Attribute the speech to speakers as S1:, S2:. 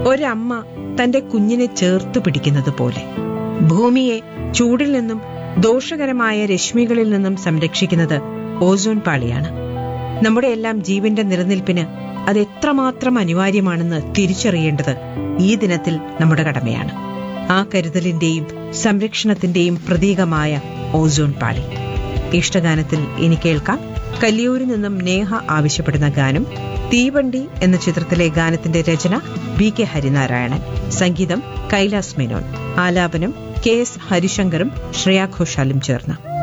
S1: ഒരമ്മ തന്റെ കുഞ്ഞിനെ ചേർത്ത് പിടിക്കുന്നത് പോലെ ഭൂമിയെ ചൂടിൽ നിന്നും ദോഷകരമായ രശ്മികളിൽ നിന്നും സംരക്ഷിക്കുന്നത് ഓസോൺ പാളിയാണ് നമ്മുടെ എല്ലാം ജീവന്റെ നിലനിൽപ്പിന് അത് എത്രമാത്രം അനിവാര്യമാണെന്ന് തിരിച്ചറിയേണ്ടത് ഈ ദിനത്തിൽ നമ്മുടെ കടമയാണ് ആ കരുതലിന്റെയും സംരക്ഷണത്തിന്റെയും പ്രതീകമായ ഓസോൺ പാളി ഇഷ്ടഗാനത്തിൽ ഇനി കേൾക്കാം കല്ലിയൂരിൽ നിന്നും നേഹ ആവശ്യപ്പെടുന്ന ഗാനം തീവണ്ടി എന്ന ചിത്രത്തിലെ ഗാനത്തിന്റെ രചന വി കെ ഹരിനാരായണൻ സംഗീതം കൈലാസ് മേനോൻ ആലാപനം കെ എസ് ഹരിശങ്കറും ശ്രേയാ ഘോഷാലും ചേർന്ന്